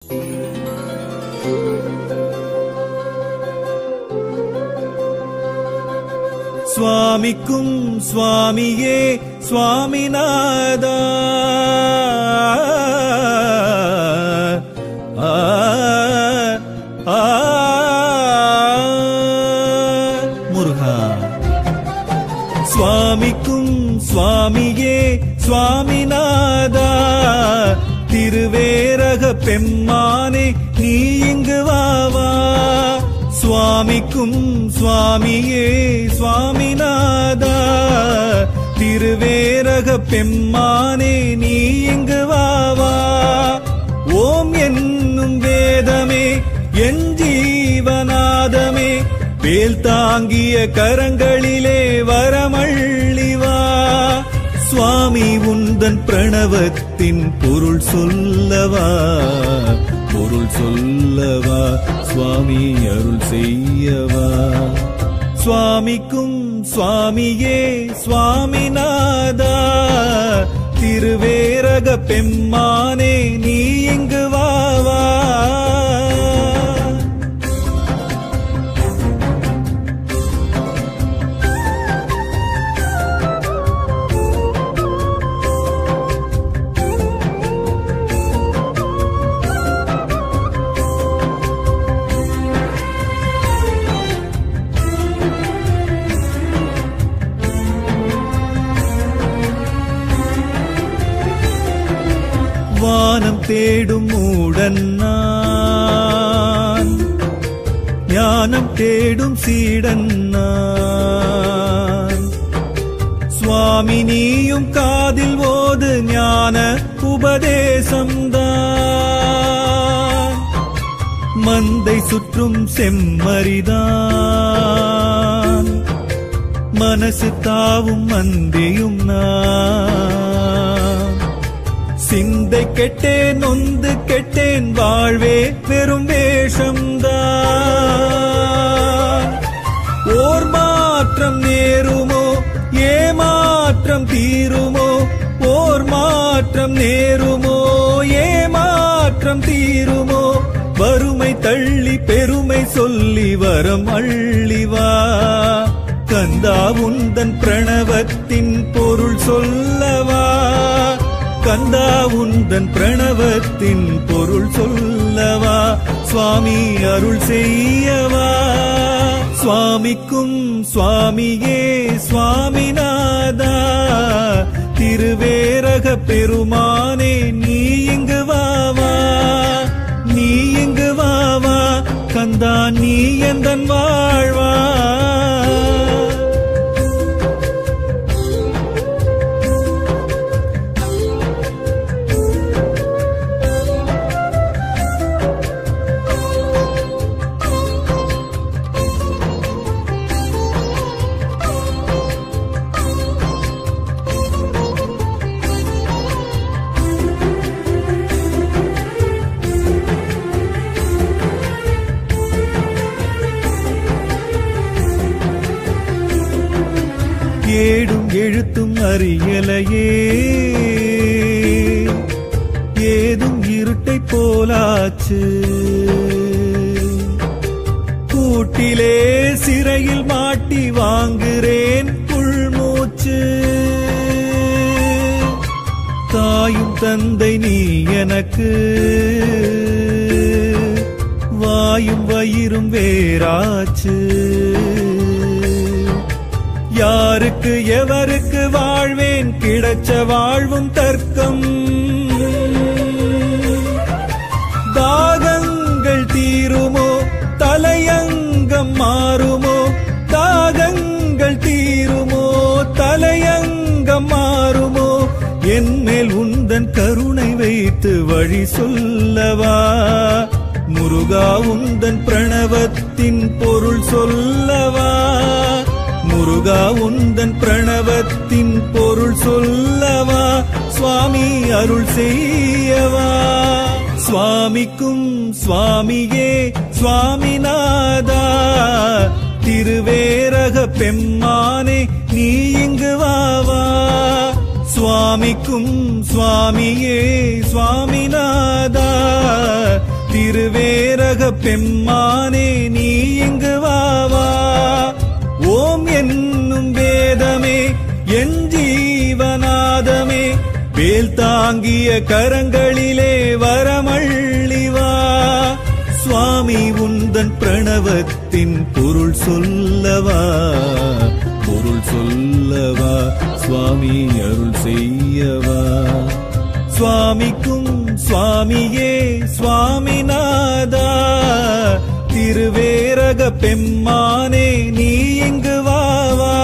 சுவாமிக்கும் சுவாமியே சுவாமிநாதா ஆ, ஆ, முருகா சுவாமிக்கும் சுவாமியே சுவாமிநாதா திருவேரக பெம்மானே நீ இங்கு வாவா சுவாமிக்கும் சுவாமியே சுவாமிநாதா திருவேரக பெம்மானே நீ இங்கு வாவா ஓம் என்னும் வேதமே என் ஜீவநாதமே வேல் தாங்கிய கரங்களிலே வரமள்ளிவா சுவாமி உந்தன் பிரணவத்தின் பொருள் சொல்லவா பொருள் சொல்லவா சுவாமி அருள் செய்யவா சுவாமிக்கும் சுவாமியே சுவாமிநாதா திருவேரக பெம்மானே நீ இங்கு வாவா வானம் தேடும் மூடன் நான் ஞானம் தேடும் சீடன் நான் சுவாமி நீயும் காதில் ஓது ஞான உபதேசம்தான் மந்தை சுற்றும் செம்மறிதான் மனசு தாவும் மந்தியும் நான் சிந்தை கெட்டேன் நொந்து கெட்டேன் வாழ்வே பெரும் வேஷம்தான் ஓர் மாற்றம் நேருமோ ஏமாற்றம் தீருமோ ஓர் மாற்றம் நேருமோ ஏமாற்றம் தீருமோ வறுமை தள்ளி பெருமை சொல்லி வரம் அள்ளிவா கந்தா உந்தன் பிரணவத்தின் பொருள் சொல்லவா கந்தா உந்தன் பிரணவத்தின் பொருள் சொல்லவா சுவாமி அருள் செய்யவா சுவாமிக்கும் சுவாமியே சுவாமிநாதா திருவேரக பெருமானே நீ இங்கு வாவா நீ இங்கு வாவா கந்தா நீ எந்தன் வாழ்வா ஏடும் எழுத்தும் அறியலையே ஏதும் இருட்டை போலாச்சு கூட்டிலே சிறையில் மாட்டி வாங்குறேன் உள்மூச்சு தாயும் தந்தை நீ எனக்கு வாயும் வயிறும் வேறாச்சு யாருக்கு எவருக்கு வாழ்வேன் கிடைச்ச வாழ்வும் தர்க்கம் தாகங்கள் தீருமோ தலையங்கம் மாறுமோ தாகங்கள் தீருமோ தலையங்கம் மாறுமோ என் மேல் உந்தன் கருணை வைத்து வழி சொல்லவா முருகா உந்தன் பிரணவத்தின் பொருள் சொல்லவா முருகா உந்தன் பிரணவத்தின் பொருள் சொல்லவா சுவாமி அருள் செய்யவா சுவாமிக்கும் சுவாமியே சுவாமிநாதா திருவேரக பெம்மானே நீ இங்கு வாவா சுவாமிக்கும் சுவாமியே சுவாமிநாதா திருவேரக பெம்மானே நீ இங்கு வாவா ஓம் என்னும் வேதமே என் ஜீவநாதமே வேல் தாங்கிய கரங்களிலே வரமள்ளிவா சுவாமி உந்தன் பிரணவத்தின் பொருள் சொல்லவா பொருள் சொல்லவா சுவாமி அருள் செய்யவா சுவாமிக்கும் சுவாமியே சுவாமிநாதா திருவேரக பெம்மானே நீ இங்கு வாவா